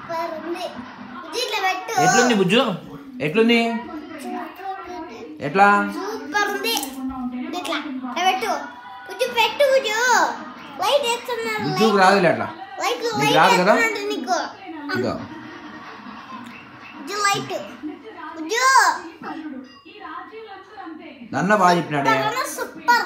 Super ఉంది ఇట్లా పెట్టు ఎట్లుంది బుజ్జు ఎట్లుంది ఎట్లా సూపర్ ఉంది ఇట్లా ఇట్లా పెట్టు బుజ్జు పెట్టు బుజ్జు లైట్ వేస్తున్నారు బుజ్జుకు రాదులే అట్లా లైట్ నీకు లైట్ రాదు కదా? వేస్తున్నారు నీకు ఇదో బుజ్జు లైట్ బుజ్జు నన్న బాగా చెప్పినాడే కరోనా సూపర్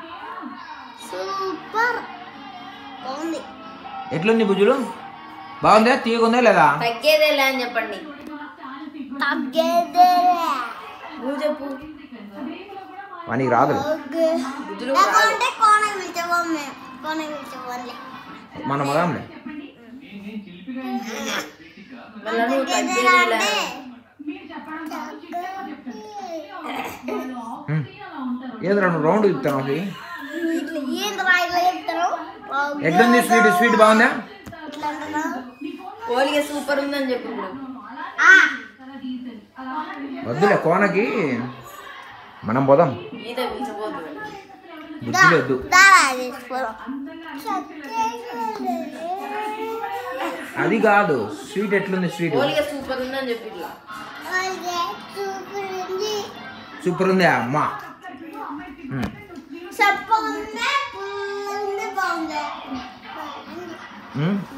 సూపర్ బాగుంది ఎట్లుంది బుజ్జులు బాగుందా తీయకుందా లేదా తగ్గేదేలే అని చెప్పండి తగ్గేదే నువ్వు చెప్పు వానికి రాదు ఓకే బుజ్జులు రాదు. లేకుంటే కోన పిలిచేవాం మేము కోన పిలిచేవాళ్ళే మన మదాంలే మళ్ళా నువ్వు తగ్గేదేలా తగ్గేదేలే అంటే ఏదిరా నువ్వు రౌండ్ ఇస్తాను అది ఇట్లా ఏంది రా ఇట్లా చెప్తారు ఎట్లుంది స్వీట్ స్వీట్ బాగుందా ఇట్లా అంటున్నావు పోలిక సూపర్ ఉందని చెప్పు ఇప్పుడు ఆ, వద్దులే కోనకి మనం పోదాం ఈత వీసిపోతుంది బుజ్జులు వద్దు దారా తీసుకోరు అది కాదు స్వీట్ ఎట్లుంది స్వీట్ పోలిక సూపర్ ఉందని చెప్పు ఇట్లా సూపర్ ఉంది సూపర్ ఉంది అమ్మ ఉమ్. సూపర్ ఉంది ఉంది బాగుంది ఉమ్.